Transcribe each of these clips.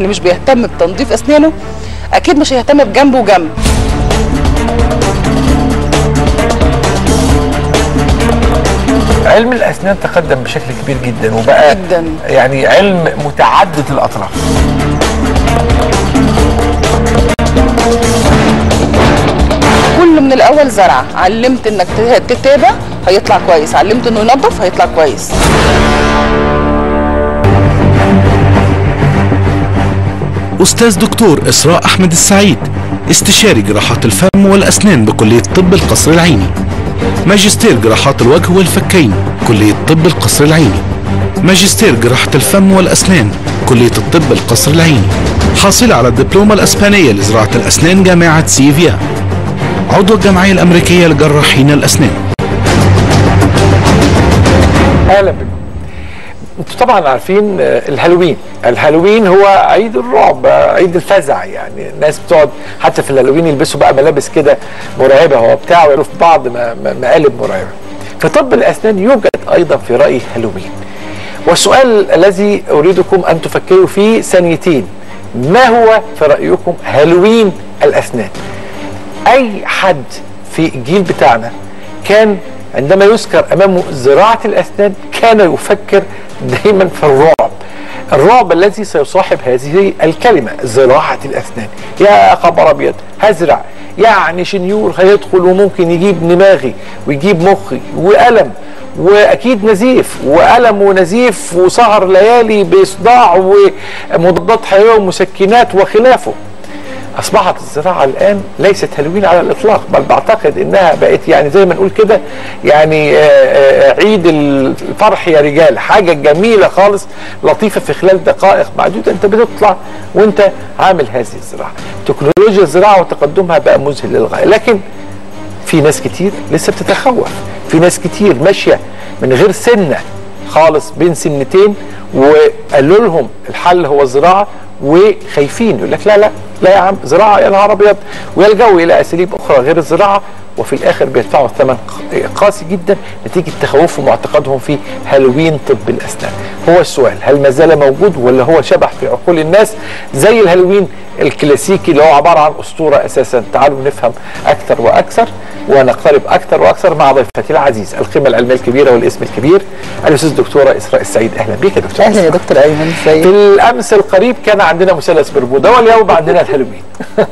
مش بيهتم بتنظيف اسنانه اكيد مش هيهتم بجنب وجنب علم الاسنان تقدم بشكل كبير جدا وبقى جداً. يعني علم متعدد الاطراف كل من الاول زرع علمت انك ت- تتابع هيطلع كويس علمت انه ينظف هيطلع كويس أستاذ دكتور إسراء أحمد السعيد استشاري جراحات الفم والأسنان بكلية طب القصر العيني ماجستير جراحات الوجه والفكين كلية طب القصر العيني ماجستير جراحة الفم والأسنان كلية الطب القصر العيني حاصل على الدبلومة الأسبانية لزراعة الأسنان جامعة سيفيا عضو الجمعية الأمريكية لجراحين الأسنان اهلا بكم انتوا طبعا عارفين آه، الهالوين الهالوين هو عيد الرعب آه، عيد الفزع يعني الناس بتقعد حتى في الهالوين يلبسوا بقى ملابس كده مرعبه هو بتاع ويعملوا في بعض م- م- مقالب مرعبه في طب الاسنان يوجد ايضا في رايي هالوين والسؤال الذي اريدكم ان تفكروا فيه ثانيتين ما هو في رايكم هالوين الاسنان اي حد في الجيل بتاعنا كان عندما يذكر امامه زراعه الاسنان كان يفكر دائما في الرعب الرعب الذي سيصاحب هذه الكلمه زراعه الاسنان يا خبر ابيض هزرع يعني شنيور هيدخل وممكن يجيب دماغي ويجيب مخي والم واكيد نزيف والم ونزيف وسهر ليالي باصداع ومضادات حيويه ومسكنات وخلافه اصبحت الزراعه الان ليست هالوين على الاطلاق بل بعتقد انها بقت يعني زي ما نقول كده يعني آه، آه، عيد الفرح يا رجال حاجه جميله خالص لطيفه في خلال دقائق معدوده انت بتطلع وانت عامل هذه الزراعه تكنولوجيا الزراعه وتقدمها بقى مذهل للغايه لكن في ناس كتير لسه بتتخوف في ناس كتير ماشيه من غير سنه خالص بين سنتين وقالوا لهم الحل هو الزراعه وخايفين يقول لك لا لا لا يا عم زراعه يا نهار ابيض ويلجأوا الى اساليب اخرى غير الزراعه وفي الاخر بيدفعوا ثمن قاسي جدا نتيجه تخوفهم واعتقادهم في هالوين طب الاسنان. هو السؤال هل ما زال موجود ولا هو شبح في عقول الناس زي الهالوين الكلاسيكي اللي هو عباره عن اسطوره اساسا تعالوا نفهم اكثر واكثر ونقترب اكثر واكثر مع ضيفتي العزيز القيمه العلميه الكبيره والاسم الكبير الاستاذ الدكتوره اسراء السعيد اهلا بك يا دكتور اهلا يا دكتور ايمن في ازيك الامس القريب كان عندنا مثلث برمودا واليوم عندنا الهالوين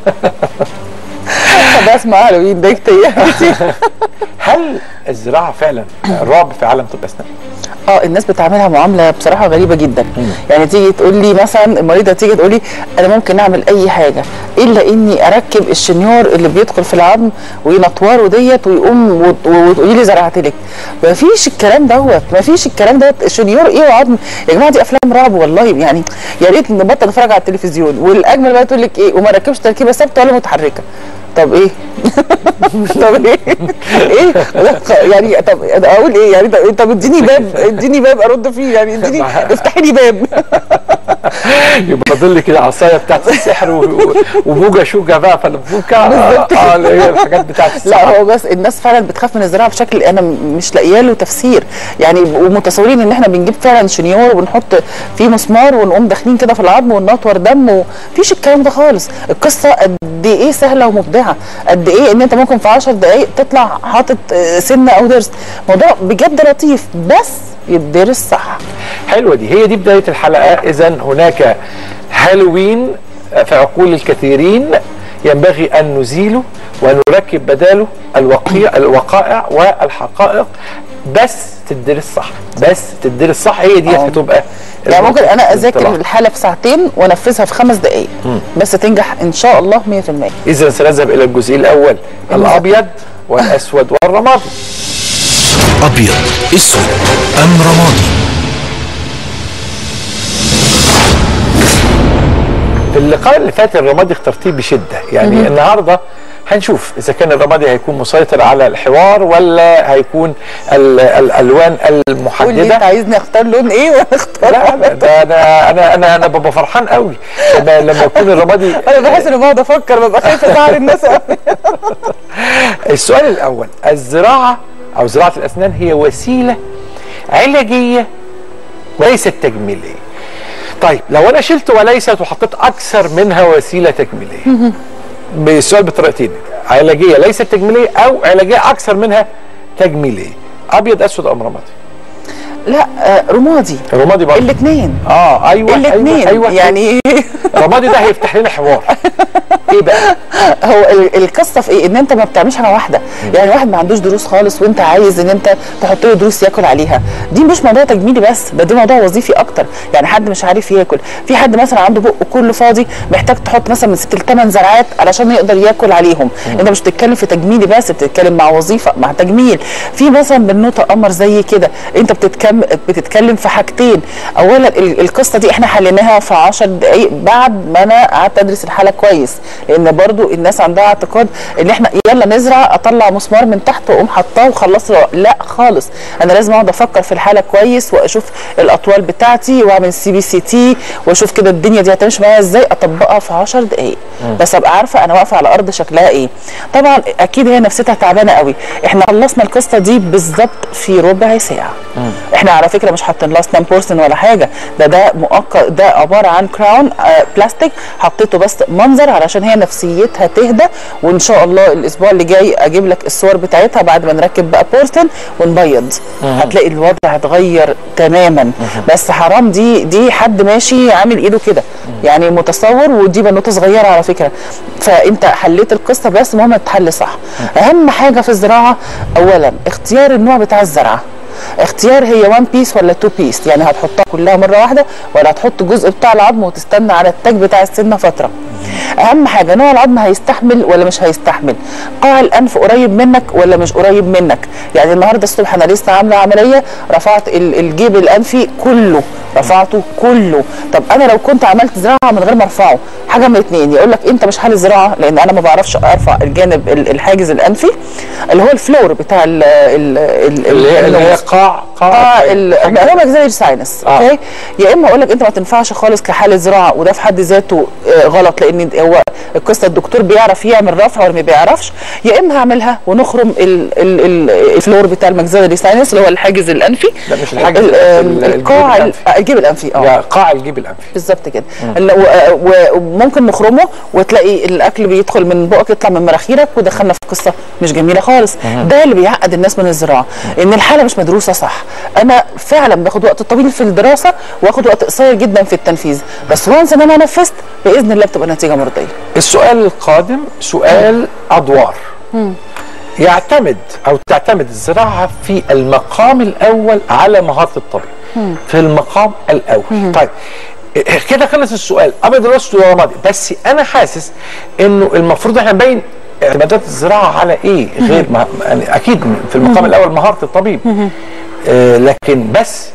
بسمع هالوين ده كتير هل الزراعه فعلا رعب في عالم طب الاسنان؟ اه الناس بتعملها معامله بصراحه غريبه جدا يعني تيجي تقول لي مثلا المريضه تيجي تقول لي انا ممكن اعمل اي حاجه الا اني اركب الشنيور اللي بيدخل في العظم وينطوره ديت ويقوم وت- وتقولي لي زرعت لك ما فيش الكلام دوت ما فيش الكلام دوت شنيور ايه وعظم يا جماعه دي افلام رعب والله يعني يا ريت نبطل نتفرج على التلفزيون والاجمل بقى تقول لك ايه وما ركبش تركيبه ثابته ولا متحركه طب ايه طب ايه ايه يعني طب اقول ايه يعني طب- طب اديني باب اديني باب ارد فيه يعني اديني افتحي لي باب يبقى ظل كده عصايه بتاعت السحر و- و- وبوجا شوجا بقى فالبوكا بالظبط اه اللي هي الحاجات بتاعت السحر لا هو بس الناس فعلا بتخاف من الزراعه بشكل انا م- مش لاقيه له تفسير يعني ومتصورين ان احنا بنجيب فعلا شنيور وبنحط فيه مسمار ونقوم داخلين كده في العظم وننطور دم ومفيش الكلام ده خالص القصه قد ايه سهله ومبدعه قد ايه ان انت ممكن في 10 دقائق تطلع حاطط آه، سنه او ضرس موضوع بجد لطيف بس يتدرس صح حلوه دي هي دي بدايه الحلقه اذا هناك هالوين في عقول الكثيرين ينبغي ان نزيله ونركب بداله الوقيع الوقائع والحقائق بس تدرس صح بس تدرس صح هي دي آه. هتبقى يعني ممكن انا اذاكر الانطلاق. الحاله في ساعتين وانفذها في خمس دقائق بس تنجح ان شاء الله 100% اذا سنذهب الى الجزء الاول الابيض والاسود والرمادي أبيض أسود أم رمادي في اللقاء اللي فات الرمادي اخترتيه بشده يعني النهارده هنشوف اذا كان الرمادي هيكون مسيطر على الحوار ولا هيكون ال- الالوان قول لي انت المحدده عايزني اختار لون ايه وانا اختار لا لا، ده انا انا انا انا ببقى فرحان قوي لما لما يكون الرمادي انا بحس اني بقعد افكر ببقى خايفه ازعل الناس قوي السؤال الاول الزراعه او زراعه الاسنان هي وسيله علاجيه وليست تجميليه طيب لو انا شلت وليست وحطيت اكثر منها وسيله تجميليه بالسؤال بطريقتين علاجيه ليست تجميليه او علاجيه اكثر منها تجميليه ابيض اسود ام رمادي لا آه، رمادي رمادي برضه الاثنين اه ايوه الاثنين ايوه, أيوة يعني رمادي ده هيفتح لنا حوار ايه بقى هو ال- القصه في ايه ان انت ما بتعملش حاجه واحده يعني واحد ما عندوش دروس خالص وانت عايز ان انت تحط له دروس ياكل عليها دي مش موضوع تجميلي بس ده دي موضوع وظيفي اكتر يعني حد مش عارف ياكل في حد مثلا عنده بقه كله فاضي محتاج تحط مثلا من ست لثمان زرعات علشان يقدر ياكل عليهم انت مش بتتكلم في تجميلي بس بتتكلم مع وظيفه مع تجميل في مثلا بنوته قمر زي كده انت بتتكلم بتتكلم في حاجتين اولا ال- القصه دي احنا حليناها في 10 دقائق بعد ما انا قعدت ادرس الحاله كويس لان برضو الناس عندها اعتقاد ان احنا يلا نزرع اطلع مسمار من تحت واقوم حطاه وخلصت لا خالص انا لازم اقعد افكر في الحاله كويس واشوف الاطوال بتاعتي واعمل سي بي سي تي واشوف كده الدنيا دي هتمشي معايا ازاي اطبقها في 10 دقائق بس ابقى عارفه انا واقفه على ارض شكلها ايه طبعا اكيد هي نفسيتها تعبانه قوي احنا خلصنا القصه دي بالظبط في ربع ساعه احنا على فكره مش حاطين لها ستان بورسن ولا حاجه ده ده مؤقت ده عباره عن كراون آه بلاستيك حطيته بس منظر علشان هي نفسيتها تهدى وان شاء الله الاسبوع اللي جاي اجيب لك الصور بتاعتها بعد ما نركب بقى بورسن ونبيض هتلاقي الوضع هيتغير تماما بس حرام دي دي حد ماشي عامل ايده كده يعني متصور ودي بنوته صغيره على فكره فانت حليت القصه بس المهم تتحل صح اهم حاجه في الزراعه اولا اختيار النوع بتاع الزرعه اختيار هي وان بيس ولا تو بيس يعني هتحطها كلها مره واحده ولا هتحط جزء بتاع العظم وتستنى على التاج بتاع السنه فتره اهم حاجه نوع العظم هيستحمل ولا مش هيستحمل قاع الانف قريب منك ولا مش قريب منك يعني النهارده الصبح انا لسه عامله عمليه رفعت ال- الجيب الانفي كله رفعته كله طب انا لو كنت عملت زراعه من غير ما ارفعه حاجه من الاثنين يقول لك انت مش حل زراعه لان انا ما بعرفش ارفع الجانب ال- الحاجز الانفي اللي هو الفلور بتاع ال ال ال اللي هي اللي هي النوز. قاع قاع اه حاجة- هو ماكسيلري ساينس آه. اوكي يا اما اقول لك انت ما تنفعش خالص كحاله زراعه وده في حد ذاته آه، غلط لان هو القصه الدكتور بيعرف يعمل رفع ولا ما بيعرفش يا اما هعملها ونخرم ال ال ال الفلور بتاع الماكسيلري ساينس اللي هو الحاجز الانفي لا، مش الحاجز ال- الأنفي، ال- القاع الجيب ال- الأنفي. آه، الجيب الانفي اه يا قاع الجيب الانفي بالظبط كده ال- و- و- وممكن نخرمه وتلاقي الاكل بيدخل من بقك يطلع من مناخيرك ودخلنا في قصه مش جميله خالص ده اللي بيعقد الناس من الزراعه ان الحاله مش مدروسه صح انا فعلا باخد وقت طويل في الدراسه واخد وقت قصير جدا في التنفيذ بس وانس ان انا نفذت باذن الله بتبقى النتيجه مرضيه السؤال القادم سؤال ادوار يعتمد او تعتمد الزراعه في المقام الاول على مهاره الطبيب في المقام الاول طيب إيه كده خلص السؤال ابيض الاسود ولا رمادي بس انا حاسس انه المفروض احنا نبين اعتمادات الزراعه على ايه غير ما يعني اكيد في المقام الاول مهاره الطبيب آه لكن بس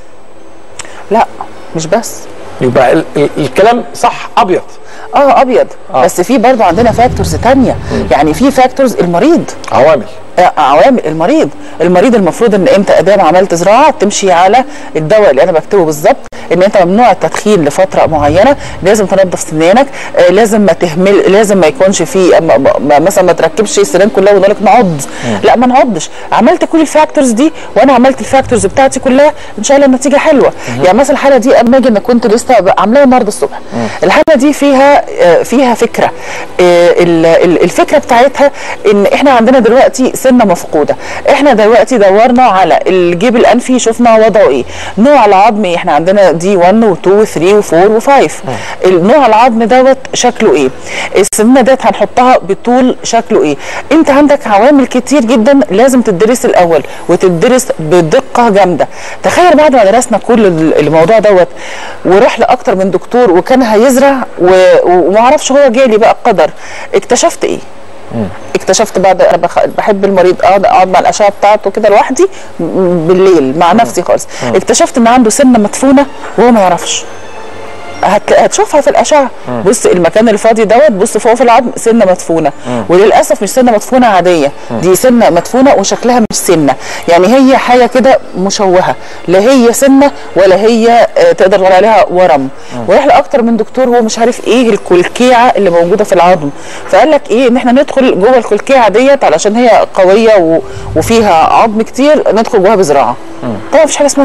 لا مش بس يبقى ال ال الكلام صح ابيض اه ابيض آه. بس في برضو عندنا فاكتورز تانية يعني في فاكتورز المريض عوامل آه، عوامل المريض المريض المفروض ان انت ادام عملت زراعه تمشي على الدواء اللي انا بكتبه بالظبط ان انت ممنوع التدخين لفتره معينه لازم تنظف سنانك آه، لازم ما تهمل لازم ما يكونش في ما- ما- ما- مثلا ما تركبش السنان كلها ونقول لك نعض لا ما نعضش عملت كل الفاكتورز دي وانا عملت الفاكتورز بتاعتي كلها ان شاء الله النتيجه حلوه يعني مثلا الحاله دي اما اجي انا كنت لسه ب- عاملاها النهارده الصبح الحاله دي فيها آه، فيها فكره آه، ال- ال- الفكره بتاعتها ان احنا عندنا دلوقتي سنه مفقوده احنا دلوقتي دورنا على الجيب الانفي شفنا وضعه ايه نوع العظم إيه؟ احنا عندنا دي 1 و2 و3 و4 و5 النوع العظم دوت شكله ايه السنه ديت هنحطها بطول شكله ايه انت عندك عوامل كتير جدا لازم تدرس الاول وتدرس بدقه جامده تخيل بعد ما درسنا كل ال- الموضوع دوت وراح لاكتر من دكتور وكان هيزرع و- وما اعرفش هو جالي بقى قدر اكتشفت ايه اكتشفت بعد انا بخ... بحب المريض اقعد اقعد مع الاشعه بتاعته كده لوحدي م- بالليل مع نفسي خالص اكتشفت ان عنده سنه مدفونه وهو ما يعرفش هت... هتشوفها في الاشعه بص المكان الفاضي دوت بص فوق في العظم سنه مدفونه وللاسف مش سنه مدفونه عاديه دي سنه مدفونه وشكلها مش سنه يعني هي حاجه كده مشوهه لا هي سنه ولا هي آه، تقدر تقول عليها ورم وراح لاكتر من دكتور هو مش عارف ايه الكلكيعه اللي موجوده في العظم فقال لك ايه ان احنا ندخل جوه الكلكيعه ديت علشان هي قويه و... وفيها عظم كتير ندخل جواها بزراعه طبعا مفيش حاجه اسمها كده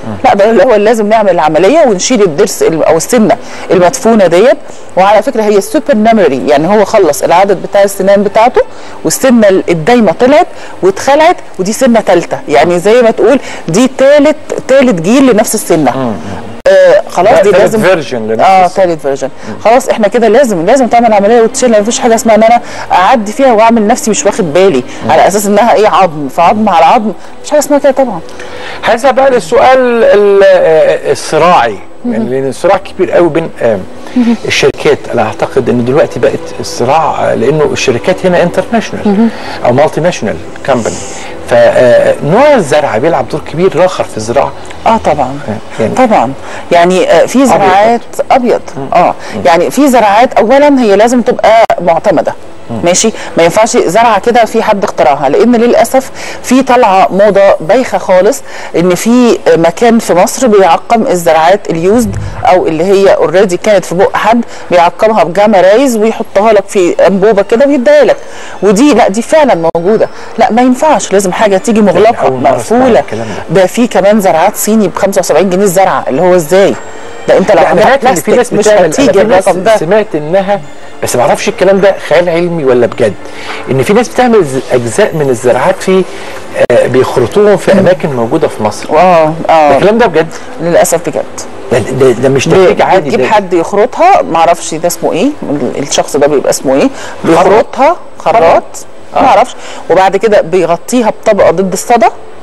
لا ده اللي هو لازم نعمل العمليه ونشيل الضرس الم- او السنه المدفونه ديت وعلى فكره هي سوبر نمري يعني هو خلص العدد بتاع السنان بتاعته والسنه الدايمه طلعت واتخلعت ودي سنه ثالثه يعني زي ما تقول دي ثالث ثالث جيل لنفس السنه آه خلاص دي تالت لازم version لنفس اه السنة. ثالث فيرجن خلاص احنا كده لازم لازم تعمل عمليه وتشيل مفيش حاجه اسمها ان انا اعدي فيها واعمل نفسي مش واخد بالي على اساس انها ايه عظم فعظم على عظم مش حاجه اسمها كده طبعا هذا بقى للسؤال ال- آه، الصراعي يعني لان الصراع كبير قوي بين آه، الشركات انا اعتقد ان دلوقتي بقت الصراع آه، لانه الشركات هنا انترناشونال او مالتي ناشونال كمباني فنوع الزرع بيلعب دور كبير راخر في الزراعه اه طبعا يعني- طبعا يعني آه، في زراعات ابيض اه يعني في زراعات اولا هي لازم تبقى معتمده ماشي ما ينفعش زرعه كده في حد اخترعها لان للاسف في طالعه موضه بايخه خالص ان في مكان في مصر بيعقم الزراعات اليوزد او اللي هي اوريدي كانت في بق حد بيعقمها بجاما رايز ويحطها لك في انبوبه كده ويديها لك ودي لا دي فعلا موجوده لا ما ينفعش لازم حاجه تيجي مغلقه أول مرة أسمع مقفوله الكلام ده. ده في كمان زراعات صيني ب 75 جنيه الزرعه اللي هو ازاي ده انت لو لا عملت سمعت ان في ناس بلاستيك مش بتعمل أنا هتيجي في ناس الرقم ده سمعت انها بس ما اعرفش الكلام ده خيال علمي ولا بجد ان في ناس بتعمل ز- اجزاء من الزراعات في آه، بيخرطوهم في اماكن موجوده في مصر اه اه الكلام ده بجد للاسف بجد ده, ده, ده مش تكنيك عادي بتجيب ده حد يخرطها معرفش ده اسمه ايه ال- الشخص ده بيبقى اسمه ايه بيخرطها خراط ما اعرفش وبعد كده بيغطيها بطبقه ضد الصدى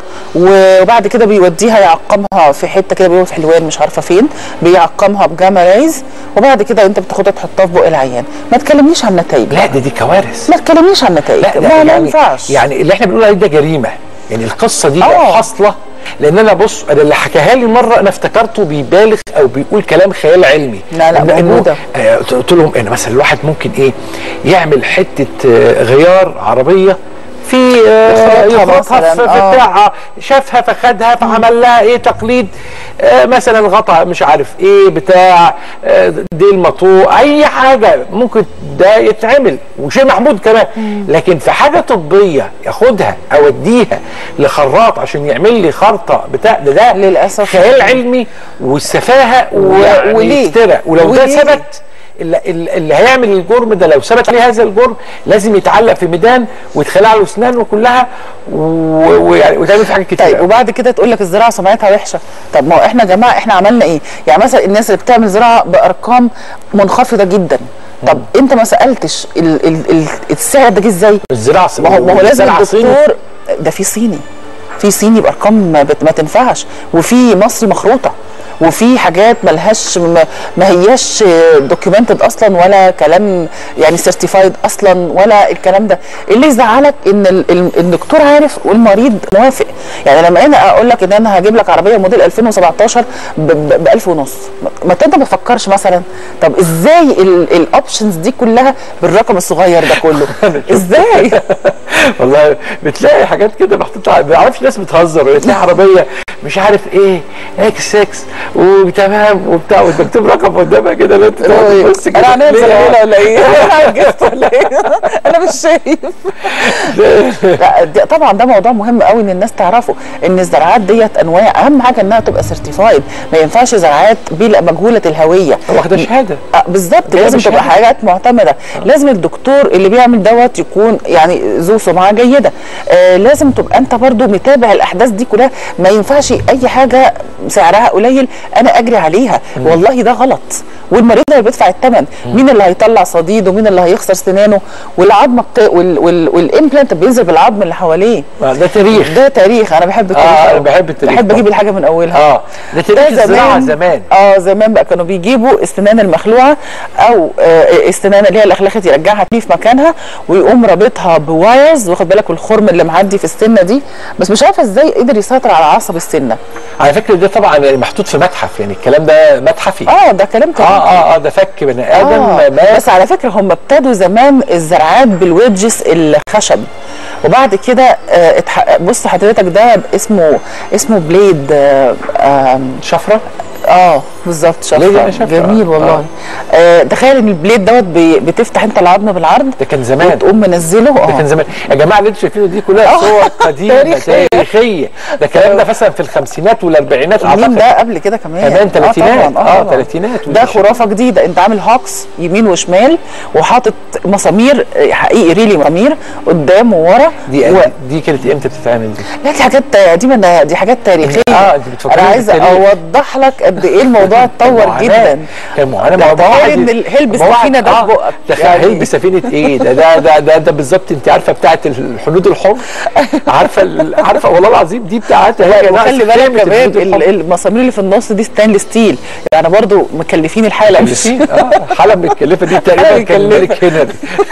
وبعد كده بيوديها يعقمها في حته كده بيقول في حلوان مش عارفه فين بيعقمها بجاما رايز وبعد كده انت بتاخدها تحطها في بق العيان ما تكلمنيش عن النتائج لا ده دي كوارث ما تكلمنيش عن النتائج لا ده ما, ما يعني ينفعش يعني اللي احنا بنقول عليه ده جريمه يعني القصه دي بقت آه. حاصله لان انا بص انا اللي حكاها لي مره انا افتكرته بيبالغ او بيقول كلام خيال علمي لا، لا، إن- إنه- موجودة. آه، قلت لهم ان مثلا الواحد ممكن ايه يعمل حته آه، غيار عربيه في آه، يخرطها يخرطها مثلاً، في في آه. بتاع شافها فخدها فعمل لها ايه تقليد آه، مثلا غطا مش عارف ايه بتاع آه، ديل مطوع اي حاجه ممكن ده يتعمل وشيء محمود كمان لكن في حاجه طبيه ياخدها اوديها لخراط عشان يعمل لي خرطه بتاع ده ده للأسف. خيال علمي والسفاهه وليه؟ ويفترى ولو ده وليه؟ ثبت اللي, اللي هيعمل الجرم ده لو ثبت عليه هذا الجرم لازم يتعلق في ميدان ويتخلع له اسنانه كلها و- ويعني وتعمل في حاجات كتير طيب وبعد كده تقول لك الزراعه سمعتها وحشه طب ما هو احنا يا جماعه احنا عملنا ايه يعني مثلا الناس اللي بتعمل زراعه بارقام منخفضه جدا طب انت ما سالتش ال ال ال السعر ده جه ازاي الزراعه ما هو ما هو لازم الزراعة صيني. الدكتور ده في صيني في صيني بارقام ما, بت- ما تنفعش وفي مصري مخروطه وفي حاجات ملهاش ما, ما هياش دوكيومنتد اصلا ولا كلام يعني سيرتيفايد اصلا ولا الكلام ده اللي يزعلك ان ال- ال- الدكتور عارف والمريض موافق يعني لما انا اقول لك ان انا هجيب لك عربيه موديل 2017 ب 1000 ونص ما انت ما تفكرش مثلا طب ازاي الاوبشنز دي كلها بالرقم الصغير ده كله ازاي والله بتلاقي حاجات كده محطوطه ما اعرفش ناس بتهزر ولا تلاقي عربيه مش عارف ايه اكس اكس وتمام وبتاع ومكتوب رقم قدامها كده لا انت تقعد تبص كده انا هنام ليه؟ زلمه ولا ايه؟ انا عجزت ولا ايه؟ انا مش شايف لا دي طبعا ده موضوع مهم قوي ان الناس تعرفه ان الزراعات ديت انواع اهم حاجه انها تبقى سيرتيفايد ما ينفعش زراعات بلا مجهوله الهويه واخده شهاده آه، بالظبط جايبة لازم تبقى شهادة. حاجات معتمده لازم الدكتور اللي بيعمل دوت يكون يعني ذو سمعه جيده آه لازم تبقى انت برضو متابع الاحداث دي كلها ما ينفعش اي حاجه سعرها قليل انا اجري عليها والله ده غلط والمريض اللي بيدفع الثمن مين اللي هيطلع صديد ومين اللي هيخسر سنانه والعظمه بت... وال... وال... والامبلانت بينزل بالعظم اللي حواليه آه، ده تاريخ ده تاريخ انا بحب التاريخ آه، أنا أوي. بحب التاريخ بحب اجيب طبعا. الحاجه من اولها اه ده تاريخ الزراعه زمان اه زمان بقى كانوا بيجيبوا السنان المخلوعه او آه السنان اللي هي الاخلاخت يرجعها تاني في مكانها ويقوم رابطها بوايرز واخد بالك والخرم اللي معدي في السنه دي بس مش عارفه ازاي قدر يسيطر على عصب السنه على فكره ده طبعا يعني محطوط في متحف يعني الكلام ده متحفي اه ده كلام اه تاني اه اه ده فك بني ادم آه مات بس على فكره هم ابتدوا زمان الزراعات بالويدجز الخشب وبعد كده آه اتح... بص حضرتك ده اسمه اسمه بليد آه آه شفره اه بالظبط ليه شفره أنا شفرة؟ جميل آه. والله آه تخيل ان البليد دوت بي- بتفتح انت العظم بالعرض ده كان زمان وتقوم منزله ده كان اه زمان يا جماعه اللي انتوا شايفينه دي كلها آه. صور قديمه تاريخية. تاريخيه ده الكلام ده مثلا في الخمسينات والاربعينات مين اعتقد ده قبل كده كمان كمان تلاتينات. طبعاً، آه، طبعاً. تلاتينات ده ودي شيء. خرافه جديده انت عامل هوكس يمين وشمال وحاطط مسامير آه، حقيقي ريلي مسامير قدام وورا دي و... دي كانت امتى بتتعمل دي؟ لا دي حاجات دي من دي حاجات تاريخيه آه، أنت بتفكرني انا عايزه بالتاريخ. اوضح لك قد ايه الموضوع اتطور معاناة. جدا كان معاناه ده ما هو تخيل واحد- ان الهلب ما هو واحد- سفينه ده في آه، بقك تخيل يعني. هلب سفينه ايه ده ده ده ده, ده بالظبط انت عارفه بتاعت الحدود الحمر عارفه ال- عارفه والله العظيم دي بتاعتها هي وخلي بالك سفينة كمان الحدود ال- الحمر. المسامير اللي في النص دي ستانلس ستيل يعني برضو مكلفين الحاله مش مكلفين اه حلب متكلفه دي تقريبا كان متكلفة. ملك هنري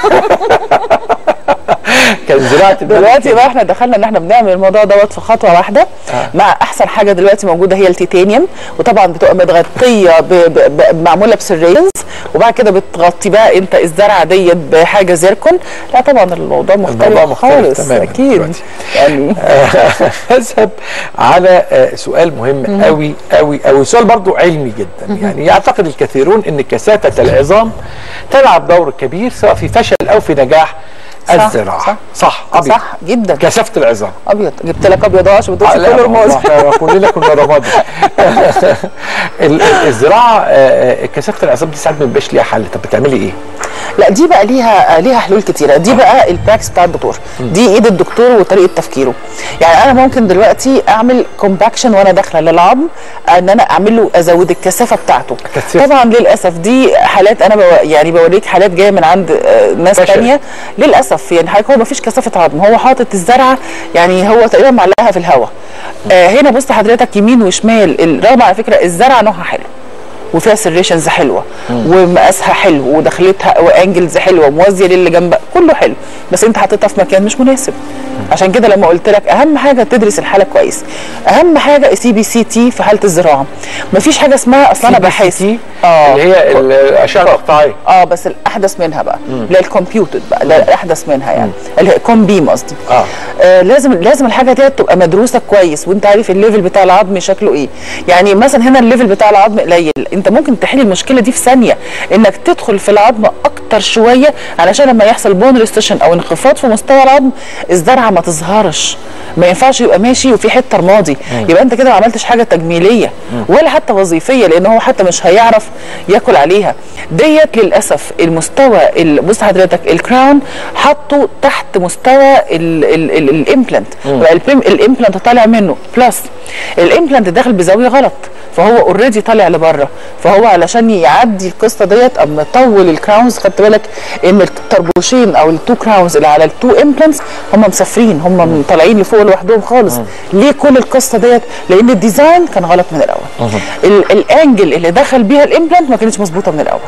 كان زراعه الملك دلوقتي هنري. بقى احنا دخلنا ان احنا بنعمل الموضوع دوت في خطوه واحده آه. مع احسن حاجه دلوقتي موجوده هي التيتانيوم وطبعا بتبقى متغطيه ب... ب... ب... معموله بسرينز وبعد كده بتغطي بقى انت الزرعه ديت بحاجه زيركون لا طبعا الموضوع مختلف, الموضوع مختلف خالص تماماً اكيد دلوقتي. يعني اذهب على آه، سؤال مهم قوي قوي قوي سؤال برضو علمي جدا يعني يعتقد الكثيرون ان كثافه العظام تلعب دور كبير سواء في فشل او في نجاح صح، الزراعه صح. صح ابيض صح جدا كثافه العظام ابيض جبت لك ابيض أهو عشان ما تقولش لا، كله رماد والله احنا كلنا كنا رمادي ال- ال- الزراعه آه، آه، كثافه العظام دي ساعات ما بيبقاش ليها حل طب بتعملي ايه؟ لا دي بقى ليها ليها حلول كتيره دي بقى البراكس بتاع الدكتور دي ايد الدكتور وطريقه تفكيره يعني انا ممكن دلوقتي اعمل كومباكشن وانا داخله للعظم ان انا اعمل له ازود الكثافه بتاعته كثافة. طبعا للاسف دي حالات انا بو يعني بوريك حالات جايه من عند آه، ناس فشل. تانية للاسف يعني حضرتك هو مفيش كثافه عظم هو حاطط الزرعه يعني هو تقريبا معلقها في الهواء آه هنا بص حضرتك يمين وشمال الرغم على فكره الزرعه نوعها حلو وفيها سيريشنز حلوه ومقاسها حلو ودخلتها وانجلز حلوه موازيه للي جنبها كله حلو بس انت حطيتها في مكان مش مناسب عشان كده لما قلت لك اهم حاجه تدرس الحاله كويس اهم حاجه سي بي سي تي في حاله الزراعه مفيش حاجه اسمها اصل انا بحس اه اللي هي الاشعه المقطعيه اه بس الاحدث منها بقى اللي هي الكمبيوتد بقى اللي هي الاحدث منها يعني اللي هي كوم بيم قصدي آه. آه لازم لازم الحاجه دي تبقى مدروسه كويس وانت عارف الليفل بتاع العظم شكله ايه يعني مثلا هنا الليفل بتاع العظم قليل انت ممكن تحل المشكله دي في ثانيه انك تدخل في العظم اكتر شويه علشان لما يحصل بون ريستيشن او انخفاض في مستوى العظم الزرعه ما تظهرش ما ينفعش يبقى ماشي وفي حته رمادي يبقى انت كده ما عملتش حاجه تجميليه ولا حتى وظيفيه لان هو حتى مش هيعرف ياكل عليها ديت للاسف المستوى ال- بص حضرتك الكراون حطه تحت مستوى الامبلانت الامبلانت طالع منه بلس الامبلانت داخل بزاويه غلط فهو اوريدي طالع لبره فهو علشان يعدي القصه ديت اما طول الكراونز خدت بالك ان الطربوشين او التو كراونز اللي على التو امبلانتس هم مسافرين هم طالعين لفوق لوحدهم خالص ليه كل القصه ديت لان الديزاين كان غلط من الاول ال- الانجل اللي دخل بيها الامبلانت ما كانتش مظبوطه من الاول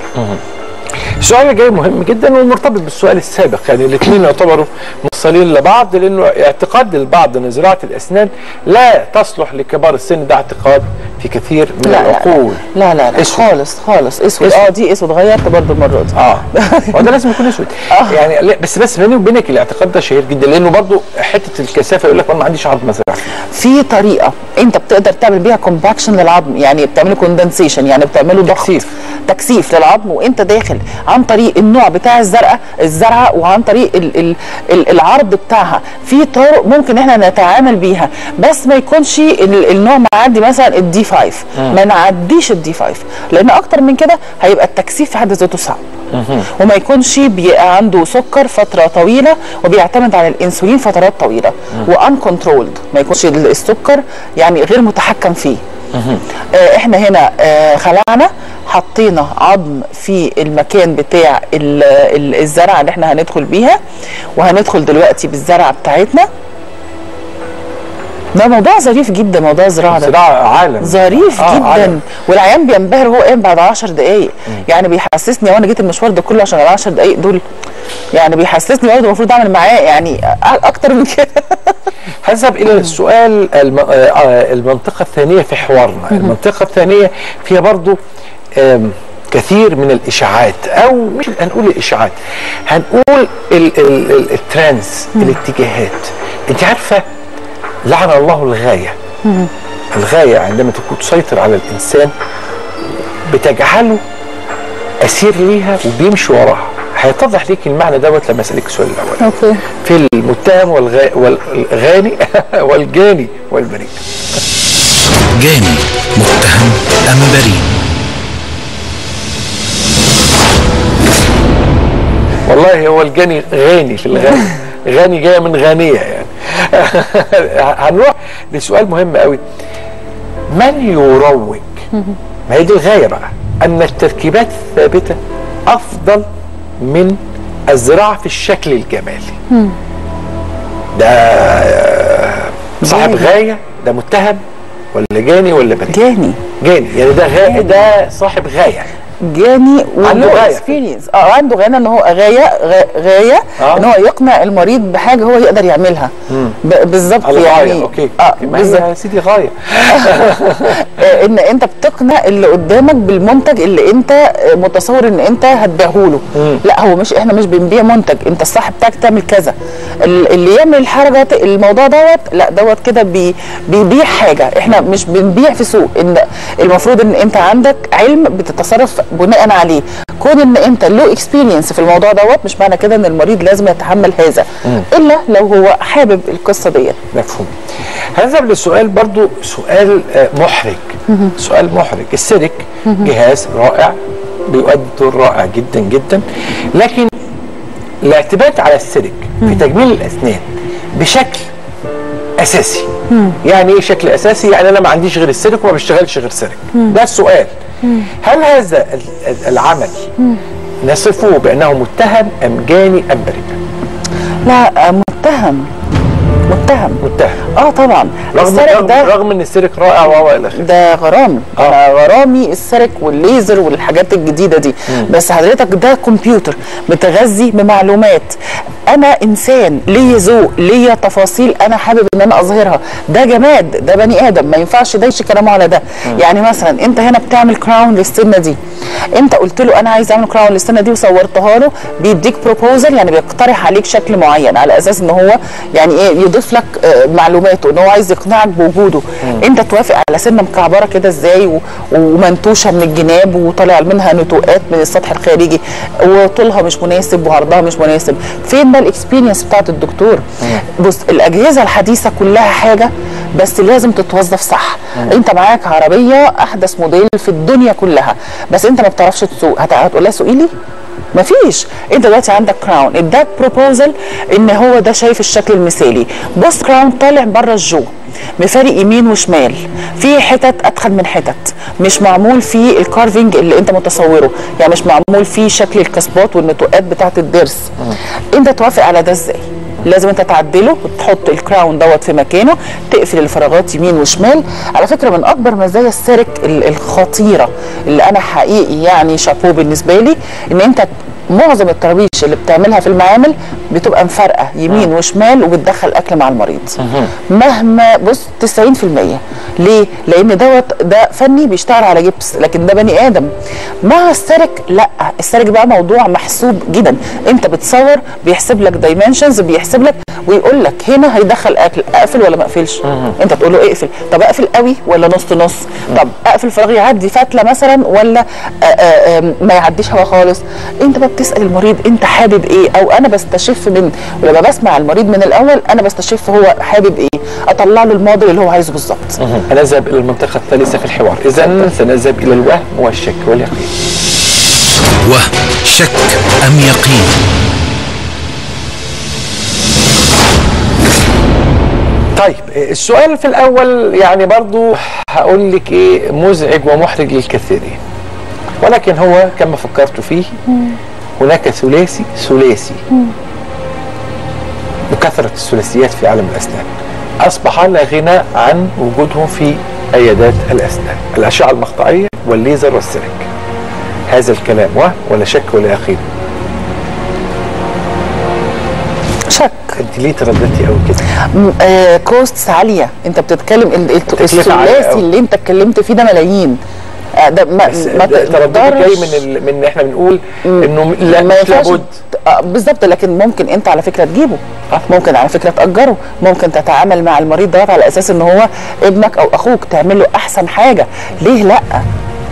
السؤال اللي جاي مهم جدا ومرتبط بالسؤال السابق يعني الاثنين يعتبروا موصلين لبعض لانه اعتقاد البعض ان زراعه الاسنان لا تصلح لكبار السن ده اعتقاد في كثير من لا لا العقول لا لا لا اسود. خالص خالص اسود اسود. اه دي اسود غيرت برضو المره دي اه هو ده لازم يكون اسود آه. يعني لا، بس بس بيني وبينك الاعتقاد ده شهير جدا لانه برضه حته الكثافه يقول لك انا ما عنديش عظم ازرع في طريقه انت بتقدر تعمل بيها كومباكشن للعظم يعني بتعمله كوندنسيشن يعني بتعمله ضغط تكثيف. تكثيف للعظم وانت داخل عن طريق النوع بتاع الزرقاء الزرعه وعن طريق ال ال ال العرض بتاعها في طرق ممكن احنا نتعامل بيها بس ما يكونش ال- النوع معدي مثلا الدي 5 ما نعديش الدي 5 لان اكتر من كده هيبقى التكثيف في حد ذاته صعب وما يكونش بيبقى عنده سكر فتره طويله وبيعتمد على الانسولين فترات طويله وان كنترولد ما يكونش ال- السكر يعني غير متحكم فيه آه، احنا هنا آه، خلعنا حطينا عظم في المكان بتاع ال- ال- الزرعه اللي احنا هندخل بيها وهندخل دلوقتي بالزرعه بتاعتنا ده موضوع ظريف جدا موضوع الزراعه ده زراعه عالم ظريف آه، جدا عالم. والعيان بينبهر وهو قايم بعد 10 دقائق يعني بيحسسني وانا جيت المشوار ده كله عشان ال 10 دقائق دول يعني بيحسسني برضه المفروض اعمل معاه يعني أ- اكتر من كده هذهب الى السؤال الم... آه، آه، المنطقه الثانيه في حوارنا المنطقه الثانيه فيها برضو آم، كثير من الاشاعات او مش هنقول الاشاعات هنقول ال... ال... ال... الترانس الاتجاهات انت عارفه لعن الله الغايه الغايه عندما تكون تسيطر على الانسان بتجعله اسير ليها وبيمشي وراها هيتضح ليك المعنى دوت لما اسالك السؤال الاول اوكي في المتهم والغا... والغاني والجاني والبريء جاني متهم أم بريء والله هو الجاني غاني في الغاني غاني جايه من غانيه يعني هنروح لسؤال مهم قوي من يروج ما هي دي الغايه بقى ان التركيبات الثابته افضل من الزراعه في الشكل الجمالي ده صاحب جاني. غايه ده متهم ولا جاني ولا بريء جاني جاني يعني ده غاية ده صاحب غايه جاني عنده وله غاية. اكسبيرينس اه عنده غايه ان هو غايه غا- غايه آه. ان هو يقنع المريض بحاجه هو يقدر يعملها ب- بالظبط الغايه يعني اوكي اه ما بالظبط هي يا سيدي غايه آه، ان انت بتقنع اللي قدامك بالمنتج اللي انت آه، متصور ان انت هتبيعه له لا هو مش احنا مش بنبيع منتج انت الصح بتاعك تعمل كذا ال- اللي يعمل الحركه ت- الموضوع دوت لا دوت كده بي بيبيع حاجه احنا مش بنبيع في سوق ان المفروض ان انت عندك علم بتتصرف بناء عليه كون ان انت له اكسبيرينس في الموضوع دوت مش معنى كده ان المريض لازم يتحمل هذا الا لو هو حابب القصه ديت مفهوم هنذهب للسؤال برضو سؤال آه، محرج سؤال محرج السيرك جهاز رائع بيؤدي دور رائع جدا جدا لكن الاعتماد على السيرك في تجميل الاسنان بشكل اساسي يعني ايه شكل اساسي يعني انا ما عنديش غير السيرك وما بشتغلش غير سيرك ده السؤال هل هذا ال- ال- العمل نصفه بانه متهم ام جاني ام بريء لا آه، متهم متهم متهم اه طبعا رغم السرق رغم, ده رغم ان السيرك رائع وهو الى اخره ده غرامي آه. آه. غرامي السرك والليزر والحاجات الجديده دي بس حضرتك ده كمبيوتر متغذي بمعلومات انا انسان ليا ذوق ليا تفاصيل انا حابب ان انا اظهرها ده جماد ده بني ادم ما ينفعش ده كلامه على ده يعني مثلا انت هنا بتعمل كراون للسنه دي انت قلت له انا عايز اعمل كراون للسنه دي وصورتها له بيديك بروبوزل يعني بيقترح عليك شكل معين على اساس ان هو يعني ايه يضيف لك آه، معلوماته ان هو عايز يقنعك بوجوده انت توافق على سنه مكعبره كده ازاي و- ومنتوشه من الجناب وطالع منها نتوءات من السطح الخارجي وطولها مش مناسب وعرضها مش مناسب فين بقى الاكسبيرينس بتاعت الدكتور بص الاجهزه الحديثه كلها حاجه بس لازم تتوظف صح انت معاك عربيه احدث موديل في الدنيا كلها بس انت ما بتعرفش تسوق هت- هتقول لها سوقي لي مفيش انت دلوقتي عندك كراون اداك بروبوزل ان هو ده شايف الشكل المثالي بص كراون طالع بره الجو مفارق يمين وشمال في حتت ادخل من حتت مش معمول فيه الكارفنج اللي انت متصوره يعني مش معمول فيه شكل الكسبات والنتوءات بتاعه الضرس انت توافق على ده ازاي لازم انت تعدله وتحط الكراون دوت في مكانه تقفل الفراغات يمين وشمال على فكره من اكبر مزايا السيرك ال- الخطيره اللي انا حقيقي يعني شابوه بالنسبه لي ان انت معظم الطرابيش اللي بتعملها في المعامل بتبقى مفرقه يمين وشمال وبتدخل اكل مع المريض مهما بص 90% ليه؟ لان دوت ده فني بيشتغل على جبس لكن ده بني ادم مع السرك لا السرك بقى موضوع محسوب جدا انت بتصور بيحسب لك دايمنشنز بيحسب لك ويقول لك هنا هيدخل اكل اقفل ولا ما اقفلش انت تقول له اقفل طب اقفل قوي ولا نص نص طب اقفل فراغ يعدي فتله مثلا ولا آآ آآ ما يعديش هوا خالص انت بقى بتسال المريض انت حابب ايه او انا بستشف من ولما بسمع المريض من الاول انا بستشف هو حابب ايه اطلع له الموديل اللي هو عايزه بالظبط هنذهب الى المنطقه الثالثه في الحوار اذا سنذهب الى الوهم والشك واليقين وهم شك أم يقين طيب السؤال في الاول يعني برضو هقول لك ايه مزعج ومحرج للكثيرين ولكن هو كما فكرت فيه هناك ثلاثي ثلاثي بكثرة الثلاثيات في عالم الأسنان أصبح لا غنى عن وجودهم في عيادات الأسنان الأشعة المقطعية والليزر والسلك هذا الكلام وهم ولا شك ولا يقين شك انت ليه ترددتي قوي كده م- آه كوستس عاليه انت بتتكلم ال- ال- تكلفة عالية الثلاثي أوي. اللي انت اتكلمت فيه ده ملايين آه ده ما, بس ما ترددك جاي تقدرش من ال... من احنا بنقول انه لا ما مش ينفعش لابد آه بالظبط لكن ممكن انت على فكره تجيبه آه. ممكن على فكره تاجره ممكن تتعامل مع المريض دوت على اساس ان هو ابنك او اخوك تعمل له احسن حاجه ليه لا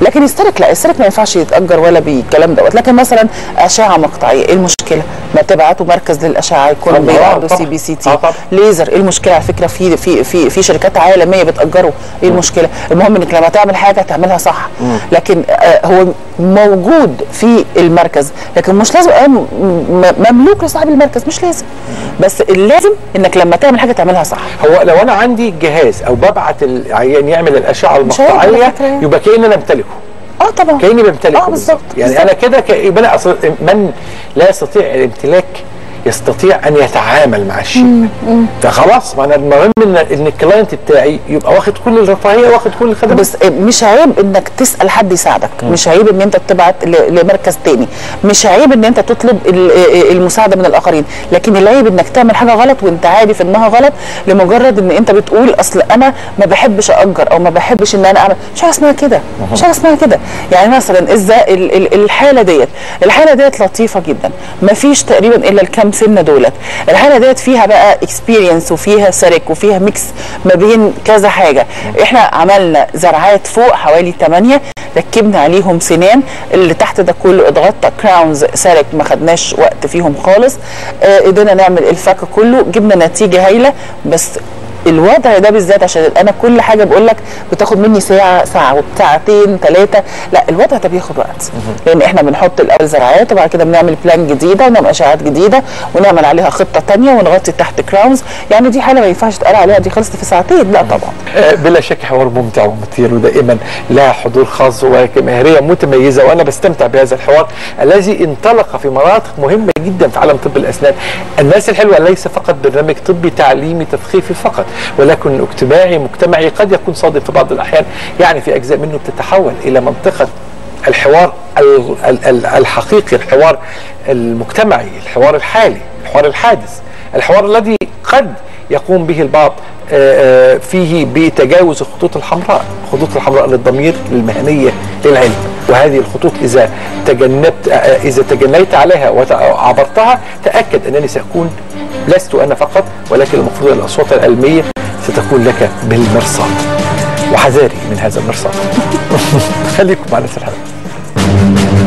لكن السيرك لا السيرك ما ينفعش يتاجر ولا بالكلام دوت لكن مثلا اشعه مقطعيه ايه المشكله ما تبعتوا مركز للاشعه يكون طبعاً، بيعملوا طبعاً. سي بي سي تي آه، طبعاً. ليزر ايه المشكله على فكره في في في في شركات عالميه بتاجره ايه المشكله المهم انك لما تعمل حاجه تعملها صح لكن آه هو موجود في المركز لكن مش لازم يبقى م- م- مملوك لصاحب المركز مش لازم بس اللازم انك لما تعمل حاجه تعملها صح هو لو انا عندي جهاز او ببعت العيان يعمل الاشعه مش هيعمل على المقطعيه فكرة يعني. يبقى كاني انا امتلكه اه طبعا كاني بمتلكه اه بالظبط يعني بالظبط. انا كده ك... يبقى انا أصل من لا يستطيع الامتلاك يستطيع ان يتعامل مع الشيء فخلاص ما انا المهم ان ان الكلاينت بتاعي يبقى واخد كل الرفاهيه واخد كل الخدمات بس مش عيب انك تسال حد يساعدك مش عيب ان انت تبعت ل- لمركز تاني مش عيب ان انت تطلب ال- المساعده من الاخرين لكن العيب انك تعمل حاجه غلط وانت عارف انها غلط لمجرد ان انت بتقول اصل انا ما بحبش ااجر او ما بحبش ان انا اعمل مش حاجه اسمها كده مش حاجه اسمها كده يعني مثلا ازاي ال- ال- الحاله ديت الحاله ديت لطيفه جدا ما فيش تقريبا الا الكام سنه دولت الحاله ديت فيها بقى اكسبيرينس وفيها سرك وفيها ميكس ما بين كذا حاجه احنا عملنا زرعات فوق حوالي 8 ركبنا عليهم سنان اللي تحت ده كله اتغطى كراونز سرك ما خدناش وقت فيهم خالص آه، قدرنا نعمل الفك كله جبنا نتيجه هايله بس الوضع ده بالذات عشان انا كل حاجه بقول لك بتاخد مني ساعه ساعه ساعتين ثلاثه لا الوضع ده بياخد وقت لان احنا بنحط الاول زراعات وبعد كده بنعمل بلان جديده ونعمل اشعاعات جديده ونعمل عليها خطه تانية ونغطي تحت كراونز يعني دي حاله ما ينفعش تقال عليها دي خلصت في ساعتين لا طبعا آه، بلا شك حوار ممتع ومثير ودائما لها حضور خاص وجماهيريه متميزه وانا بستمتع بهذا الحوار الذي انطلق في مناطق مهمه جدا في عالم طب الاسنان. الناس الحلوه ليس فقط برنامج طبي تعليمي تثقيفي فقط ولكن اجتماعي مجتمعي قد يكون صادم في بعض الاحيان يعني في اجزاء منه بتتحول الى منطقه الحوار ال- ال- ال- الحقيقي الحوار المجتمعي الحوار الحالي الحوار الحادث الحوار الذي قد يقوم به البعض آه، آه، فيه بتجاوز الخطوط الحمراء الخطوط الحمراء للضمير للمهنية للعلم وهذه الخطوط إذا تجنبت آه، آه، إذا تجنيت عليها وعبرتها تأكد أنني سأكون لست أنا فقط ولكن المفروض الأصوات العلمية ستكون لك بالمرصاد وحذاري من هذا المرصاد خليكم معنا في الحلقة